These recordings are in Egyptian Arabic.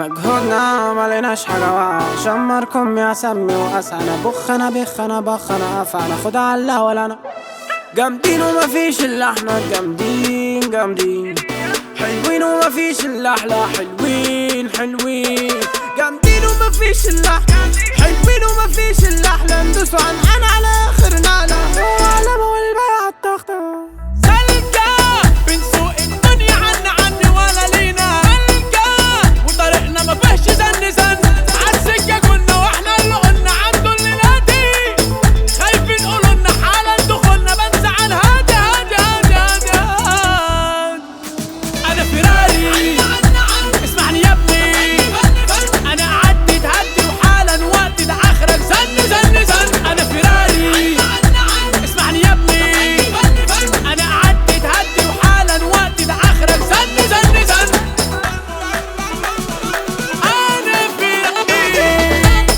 مجهودنا مليناش حاجة شمركم يا سمي وأسعنا بخ أنا بخ أنا بخ أنا أفعنا خد على ولا أنا جامدين ومفيش إلا احنا جامدين جامدين حلوين ومفيش إلا احلى حلوين حلوين جامدين ومفيش إلا احنا حلوين ومفيش إلا احلى ندوسوا عن أنا على آخرنا لا وعلى والبيع التخته سلكة بنسوق الدنيا عنا عني ولا لينا سلكة وطريقنا ما فيهش زن زن عالسكة كنا واحنا اللي قلنا عنده اللي نادي خايفين قولوا لنا حالا دخولنا بنزعل هادي هادي هادي هادي هادي انا فيراري اسمعني يا ابني انا عديت هدي وحالا وقت ده اخرك زن زن زن انا فيراري اسمعني يا ابني انا عديت هدي وحالا وقت ده اخرك زن زن زن انا فيراري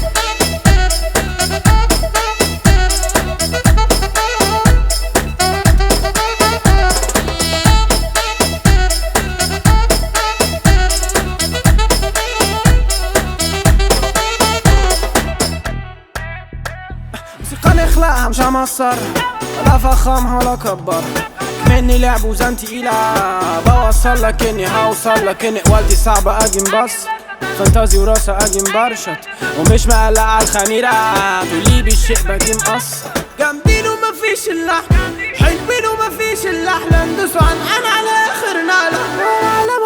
موسيقى نخلقها مش همصر لا فخمها ولا كبر مني لعب وزن تقيلة بوصل لك اني هوصل لك اني والدي صعبة اجي مبص فانتازي وراسة اجي مبرشط ومش مقلق على الخميرة تقولي بالشيء باجي مقصر جامدين ومفيش الا احنا حلوين ومفيش الا احنا ندوسوا عن انا على اخرنا لا ولا